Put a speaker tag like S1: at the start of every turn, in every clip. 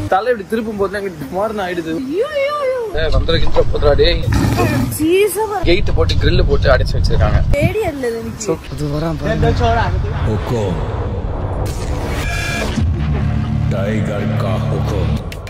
S1: தலை இப்படி திருப்பும் போது எனக்கு மாறின ஆயிடுது வந்துருக்கின்ற புதுரா டேய்
S2: சீரியஸா
S1: கெயிட் போட்டு grill போட்டு அடைச்சு வச்சிருக்காங்க
S2: தேடி அல்லது எனக்கு
S1: அது வரான்
S3: हुकुम टाइगर का हुकुम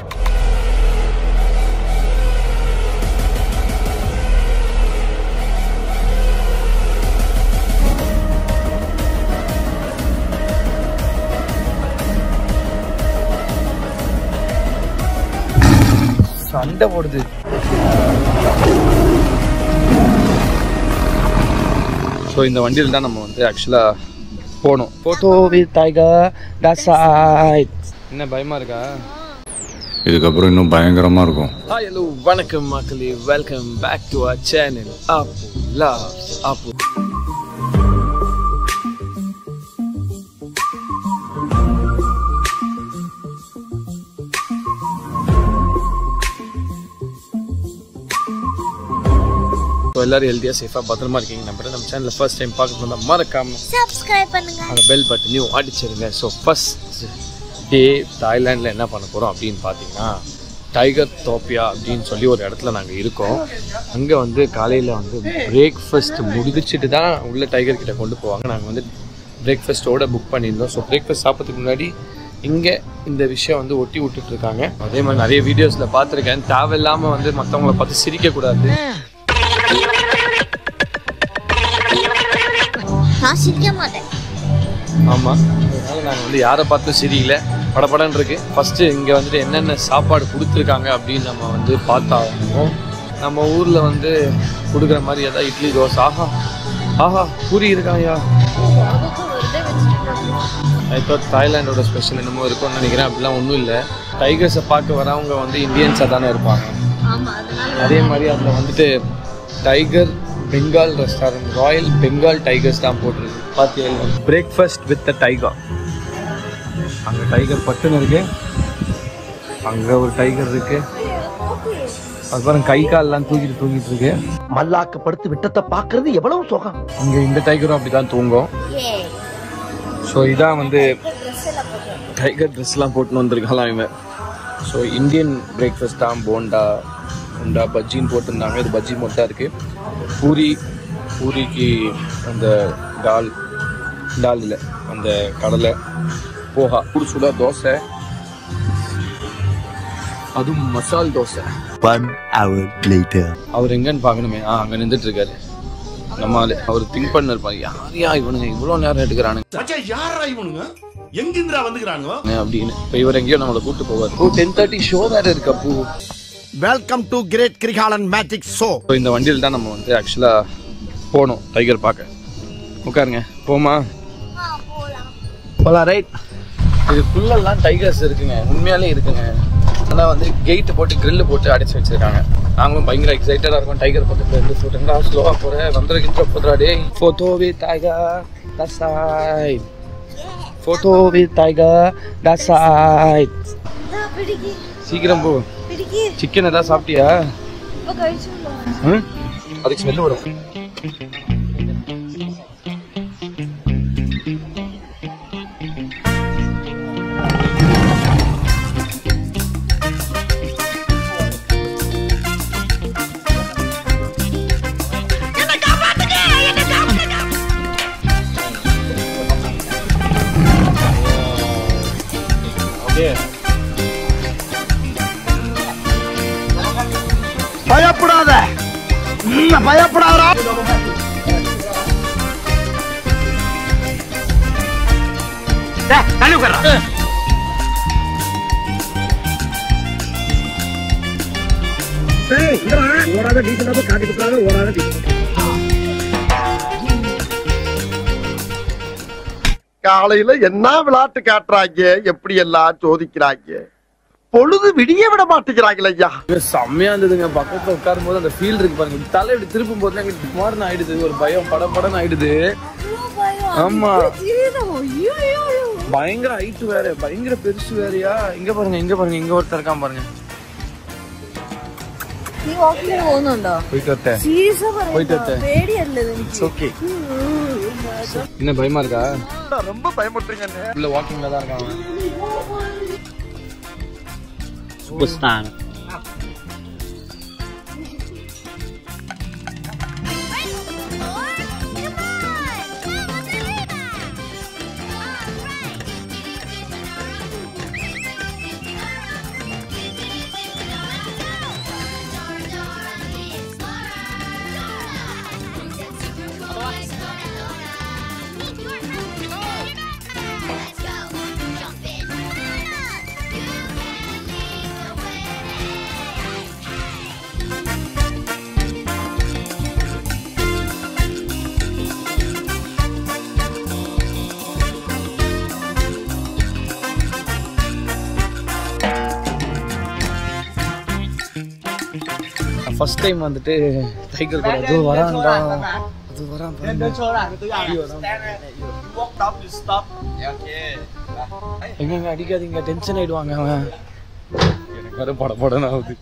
S1: சண்டை போடுது ஸோ இந்த வண்டியில் தான் நம்ம வந்து ஆக்சுவலாக போகணும் போட்டோ வித் டைகர் டசாய்ட் என்ன பயமா இருக்கா
S4: இதுக்கப்புறம் இன்னும் பயங்கரமா இருக்கும்
S1: ஹாய் ஹலோ வணக்கம் மக்களே welcome back to our channel அப்பு லவ் அப்பு ஸோ எல்லாரும் ஹெல்த்தியாக சேஃபாக பத்திரமா இருக்கீங்க நம்புறேன் நம்ம சேனலில் ஃபர்ஸ்ட் டைம் பார்க்க போனால் மறக்காம
S2: சப்ஸ்கிரைப் பண்ணுங்க
S1: அந்த பெல் பட்டனையும் அடிச்சிருங்க ஸோ ஃபர்ஸ்ட் டே தாய்லாண்டில் என்ன பண்ண போகிறோம் அப்படின்னு பார்த்தீங்கன்னா டைகர் தோப்பியா அப்படின்னு சொல்லி ஒரு இடத்துல நாங்கள் இருக்கோம் அங்கே வந்து காலையில் வந்து பிரேக்ஃபாஸ்ட் முடிச்சுட்டு தான் உள்ள டைகர் கிட்ட கொண்டு போவாங்க நாங்கள் வந்து பிரேக்ஃபாஸ்ட்டோட புக் பண்ணியிருந்தோம் ஸோ பிரேக்ஃபாஸ்ட் சாப்பிட்றதுக்கு முன்னாடி இங்கே இந்த விஷயம் வந்து ஒட்டி விட்டுட்டு இருக்காங்க அதே மாதிரி நிறைய வீடியோஸில் பார்த்துருக்கேன் தேவையில்லாமல் வந்து மற்றவங்கள பார்த்து சிரிக்கக்கூடாது
S2: நான் சிரிக்க மாட்டேன்
S1: ஆமாம் அதனால நாங்கள் வந்து யாரை பார்த்தும் சரியில்லை படபடன்னு இருக்கு ஃபர்ஸ்ட் இங்கே வந்துட்டு என்னென்ன சாப்பாடு கொடுத்துருக்காங்க அப்படின்னு நம்ம வந்து பார்த்தாகணும் நம்ம ஊரில் வந்து கொடுக்குற மாதிரி ஏதாவது இட்லி தோசை ஆஹா ஆஹா பூரி இருக்காயா இப்போ தாய்லாண்டோட ஸ்பெஷல் என்னமோ இருக்கும்னு நினைக்கிறேன் அப்படிலாம் ஒன்றும் இல்லை டைகர்ஸை பார்க்க வரவங்க வந்து இந்தியன்ஸாக தானே இருப்பாங்க
S2: ஆமா அதனால
S1: அதே மாதிரி அதில் வந்துட்டு tiger Bengal restaurant royal Bengal tigers தான் போட்டிருக்கு பார்த்தீங்க பிரேக்ஃபாஸ்ட் வித் டைகர் அங்கே டைகர் பட்டுன்னு இருக்கு அங்கே ஒரு டைகர் இருக்கு அது பாருங்க கை கால்லாம் தூக்கிட்டு தூக்கிட்டு இருக்கு
S5: மல்லாக்க படுத்து விட்டத்தை பாக்குறது எவ்வளவு சுகம்
S1: இங்கே இந்த டைகரும் அப்படி தான் தூங்கும்
S2: ஏ
S1: ஸோ இதான் வந்து டைகர் ட்ரெஸ்லாம் போட்டுன்னு வந்திருக்கலாம் இவன் ஸோ இந்தியன் பிரேக்ஃபாஸ்ட் தான் போண்டா போண்டா பஜ்ஜின்னு போட்டிருந்தாங்க இது பஜ்ஜி மட்டும் தான் இருக்குது பூரி பூரிக்கு அந்த டால் டால் இல்லை அந்த கடலை போஹா சுடு சுடா தோசை அதுவும் மசால் தோசை
S6: One hour later.
S1: அவர் எங்கன்னு பார்க்கணுமே ஆ அங்கே நின்றுட்டு இருக்காரு நம்ம ஆளு அவர் திங்க் பண்ண இருப்பாங்க யாரையா இவனுங்க இவ்வளோ நேரம் எடுக்கிறானுங்க
S7: மச்சான் யாரா இவனுங்க எங்கிந்திரா வந்துக்கிறானுங்க
S1: அப்படின்னு இப்போ இவர் எங்கேயோ நம்மளை கூட்டு போவார் ஓ டென் தேர்ட்டி ஷோ வேற இருக்கு அப்போ
S5: welcome to great Kirikalan magic show
S1: so இந்த வண்டியில் தான் நம்ம வந்து ஆக்சுவலாக போகணும் டைகர் பார்க்க உட்காருங்க போமா போலாம் ரைட் இது ஃபுல்லெல்லாம் டைகர்ஸ் இருக்குங்க உண்மையாலே இருக்குங்க ஆனால் வந்து கெயிட் போட்டு grill போட்டு அடைச்சி வச்சிருக்காங்க நாங்களும் பயங்கர எக்ஸைட்டடாக இருக்கோம் டைகர் பக்கத்தில் இருந்து ஃபோட்டோங்களா ஸ்லோவாக போகிறேன் வந்துருக்கின்ற போதுரா டே ஃபோட்டோ வித் டைகர் தசாய் ஃபோட்டோ வித் டைகர் தசாய்
S2: பிடிக்கி
S1: சீக்கிரம் போ
S2: பிடிக்கி
S1: சிக்கன் ஏதாவது சாப்பிட்டியா
S2: இப்ப கழிச்சு
S1: ம்? அதுக்கு ஸ்மெல் வரும் அப்படியே
S5: பயப்படாத ம், பயப்படாதடா டேய், தள்ளி உட்கார்றா. ஏய், இங்கடா, ஓடாத decent ஆ போய் காட்டி கொடுக்குறாங்க, ஓடாத decent. காலையில என்ன விளையாட்டு காட்டுறாங்க எப்படி எல்லாம் சோதிக்கிறாங்க பொழுது விடிய விட மாட்டேங்கிறாங்களே ஐயா
S1: இங்க செம்மையா இருந்ததுங்க பக்கத்துல உட்காரும் போது அந்த ஃபீல் இருக்கு பாருங்க இப்படி தலை இப்படி திருப்பும் போது எனக்கு மாறின ஆயிடுது ஒரு பயம் பட படன்னு ஆயிடுது ஆமா பயங்கர ஹைட் வேற பயங்கர பெருசு வேறயா இங்க பாருங்க இங்க பாருங்க இங்க ஒருத்தர் இருக்கான் பாருங்க
S2: നീ വാക്കിന് പോകുന്നുണ്ടോ
S1: போயிட்டு வரட்டேன்
S2: സീരിയസ്
S1: പോയിട്ട് വരട്ടെ?
S2: പേടിയല്ലത് എനിക്ക്
S1: ஓகே என்ன பயமா இருக்கா
S5: ரொம்ப பயமுட்டுறீங்க
S1: உள்ள வாக்கிங்ல தான் இருக்கான் அவன்.
S8: superstar.
S1: ஃபர்ஸ்ட் டைம் வந்துட்டு டைகர் கூட அது வரான்டா அது வரான் எங்க எங்க அடிக்காதீங்க டென்ஷன் ஆயிடுவாங்க அவன் எனக்கு வர பட படன்னு ஆகுது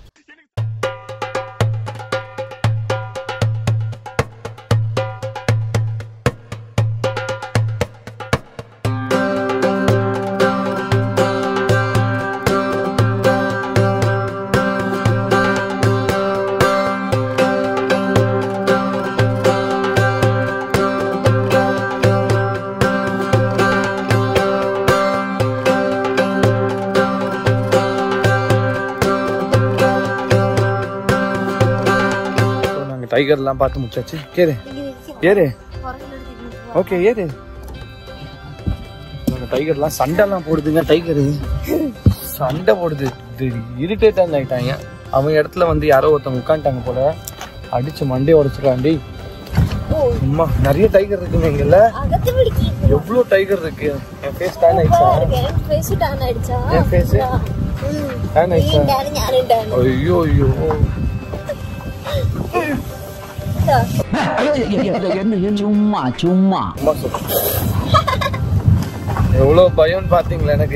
S1: நாங்கள் டைகர்லாம் பார்த்து முடிச்சாச்சு கேரு ஏறு ஓகே ஏறு நாங்கள் டைகர்லாம் சண்டைலாம் போடுதுங்க டைகரு சண்டை போடுது இரிட்டேட் ஆகிட்டாங்க அவன் இடத்துல வந்து யாரோ ஒருத்தவங்க உட்காந்துட்டாங்க போல அடிச்சு மண்டையை உடச்சிருக்காண்டி அம்மா நிறைய டைகர் இருக்குங்க இங்கல்ல
S2: அகத்து பிடிக்கி
S1: எவ்வளோ டைகர் இருக்கு என் ஃபேஸ் டேன் ஆயிடுச்சா
S2: எனக்கு ஃபேஸ் டான் ஆயிடுச்சா
S1: என் ஃபேஸ் டேன் ஆயிடுச்சா
S2: டான் ஞானம் டான்
S1: ஐயோ ஐயோ
S8: சும்மா சும்மா
S1: அம்மா சொல்லு எவ்வளோ பயம்னு பார்த்தீங்களா எனக்கு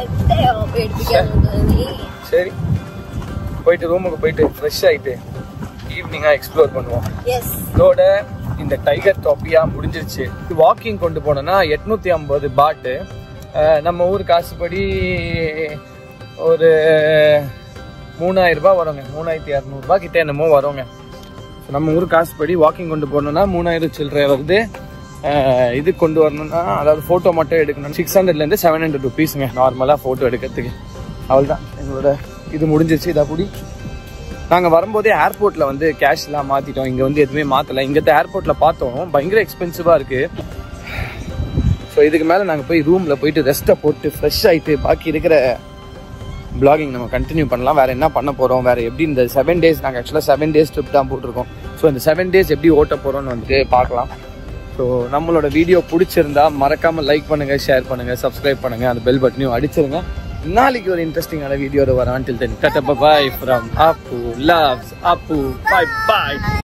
S1: சரி போயிட்டு ரூமுக்கு போயிட்டு ஃப்ரெஷ் ஆயிட்டு ஈவினிங்காக எக்ஸ்ப்ளோர் பண்ணுவோம்
S2: எஸ்
S1: இதோட இந்த டைகர் டாப்பியா முடிஞ்சிருச்சு வாக்கிங் கொண்டு போனோம்னா எட்நூத்தி ஐம்பது பாட்டு அஹ் நம்ம ஊர் காசுபடி ஒரு மூணாயிரம் ரூபாய் வருங்க மூணாயிரத்தி இரநூறுபா கிட்ட என்னமோ வருங்க நம்ம ஊர் காசுபடி வாக்கிங் கொண்டு போனோம்னா மூணாயிரம் சில்லறை வருது அஹ் இது கொண்டு வரணும்னா அதாவது ஃபோட்டோ மட்டும் எடுக்கணும் சிக்ஸ் ஹண்ட்ரட்லேருந்து செவன் ஹண்ட்ரட் ருபீஸுங்க நார்மலாக ஃபோட்டோ எடுக்கிறதுக்கு அவ்வளோதான் எங்களோட இது முடிஞ்சிருச்சு இதை கூடி நாங்கள் வரும்போதே ஏர்போர்ட்டில் வந்து கேஷ்லாம் மாற்றிட்டோம் இங்கே வந்து எதுவுமே மாற்றலை இங்கத்த ஏர்போர்ட்டில் பார்த்தோம் பயங்கர எக்ஸ்பென்சிவாக இருக்குது ஸோ இதுக்கு மேலே நாங்கள் போய் ரூமில் போயிட்டு ரெஸ்ட்டை போட்டு ஃப்ரெஷ் ஆகிட்டு பாக்கி இருக்கிற பிளாகிங் நம்ம கண்டினியூ பண்ணலாம் வேறு என்ன பண்ண போகிறோம் வேறு எப்படி இந்த செவன் டேஸ் நாங்கள் ஆக்சுவலாக செவன் டேஸ் ட்ரிப் தான் போட்டிருக்கோம் ஸோ இந்த செவன் டேஸ் எப்படி ஓட்ட போகிறோம்னு வந்துட்டு பார்க்கலாம் ஸோ நம்மளோட வீடியோ பிடிச்சிருந்தா மறக்காமல் லைக் பண்ணுங்கள் ஷேர் பண்ணுங்கள் சப்ஸ்கிரைப் பண்ணுங்கள் அந்த பெல் பட்டனையும் அடிச்சிருங்க நாளைக்கு ஒரு இன்ட்ரெஸ்டிங்கான வீடியோட வரேன் டில் தென் கட்ட bye from Appu loves Appu bye bye